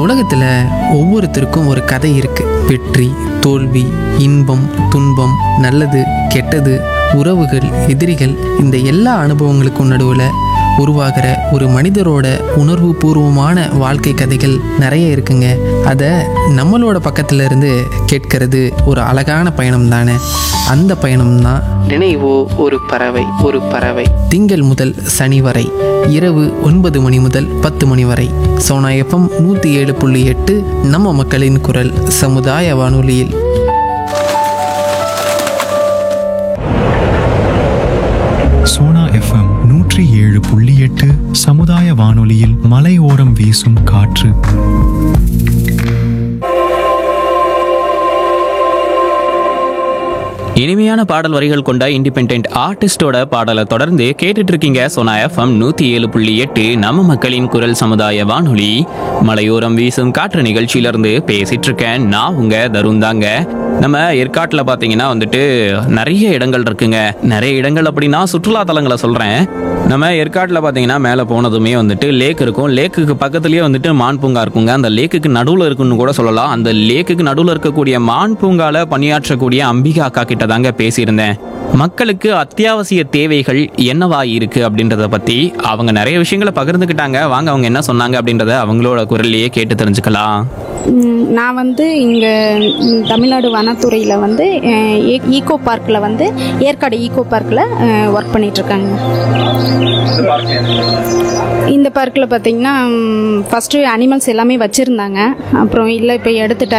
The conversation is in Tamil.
உலகத்தில் ஒவ்வொருத்தருக்கும் ஒரு கதை இருக்கு வெற்றி தோல்வி இன்பம் துன்பம் நல்லது கெட்டது உறவுகள் எதிரிகள் இந்த எல்லா அனுபவங்களுக்கும் நடுவில் உருவாகிற ஒரு மனிதரோட உணர்வு பூர்வமான வாழ்க்கை கதைகள் நிறைய இருக்குங்க அதை நம்மளோட பக்கத்துல இருந்து கேட்கறது ஒரு அழகான பயணம் தானே அந்த பயணம் தான் நினைவோ ஒரு பறவை ஒரு பறவை திங்கள் முதல் சனி வரை இரவு ஒன்பது மணி முதல் பத்து மணி வரை சோனா எஃப்எம் நூற்றி ஏழு புள்ளி எட்டு நம்ம மக்களின் குரல் சமுதாய வானொலியில் சோனா எஃப்எம் நூற்றி ஏழு புள்ளி எட்டு சமுதாய வானொலியில் மலையோரம் வீசும் காற்று இனிமையான பாடல் வரிகள் கொண்ட இண்டிபெண்ட் ஆர்டிஸ்டோட பாடலை தொடர்ந்து கேட்டுட்டு இருக்கீங்க சோனா எஃப்எம் நூத்தி ஏழு புள்ளி எட்டு நம்ம மக்களின் குரல் சமுதாய வானொலி மலையோரம் வீசும் காற்று நிகழ்ச்சியில இருந்து பேசிட்டு இருக்கேன் நான் உங்க தருண் தாங்க நம்ம ஏற்காட்டில் பார்த்தீங்கன்னா வந்துட்டு நிறைய இடங்கள் இருக்குங்க நிறைய இடங்கள் அப்படின்னா சுற்றுலா தலங்களை சொல்றேன் நம்ம ஏற்காட்டில் பார்த்தீங்கன்னா மேலே போனதுமே வந்துட்டு லேக் இருக்கும் லேக்குக்கு பக்கத்துலேயே வந்துட்டு மான் பூங்கா இருக்குங்க அந்த லேக்குக்கு நடுவில் இருக்குன்னு கூட சொல்லலாம் அந்த லேக்குக்கு நடுவில் இருக்கக்கூடிய மான் பூங்கால பணியாற்றக்கூடிய அம்பிகா அக்கா கிட்ட தாங்க பேசியிருந்தேன் மக்களுக்கு அத்தியாவசிய தேவைகள் என்னவா இருக்கு அப்படின்றத பத்தி அவங்க நிறைய விஷயங்களை பகிர்ந்துக்கிட்டாங்க வாங்க அவங்க என்ன சொன்னாங்க அப்படின்றத அவங்களோட குரல்லையே கேட்டு தெரிஞ்சுக்கலாம் ம், நான் வந்து இங்கே தமிழ்நாடு வனத்துறையில் வந்து அஹ், ஈ- ஈகோ பார்க்கில் வந்து ஏற்காடு ஈகோ பார்க்கில் ஒர்க் பண்ணிகிட்ருக்காங்க இந்த பார்க்கில் பார்த்தீங்கன்னா ஃபஸ்ட்டு அனிமல்ஸ் எல்லாமே வச்சுருந்தாங்க அப்புறம் இல்லை இப்போ எடுத்துட்டாங்க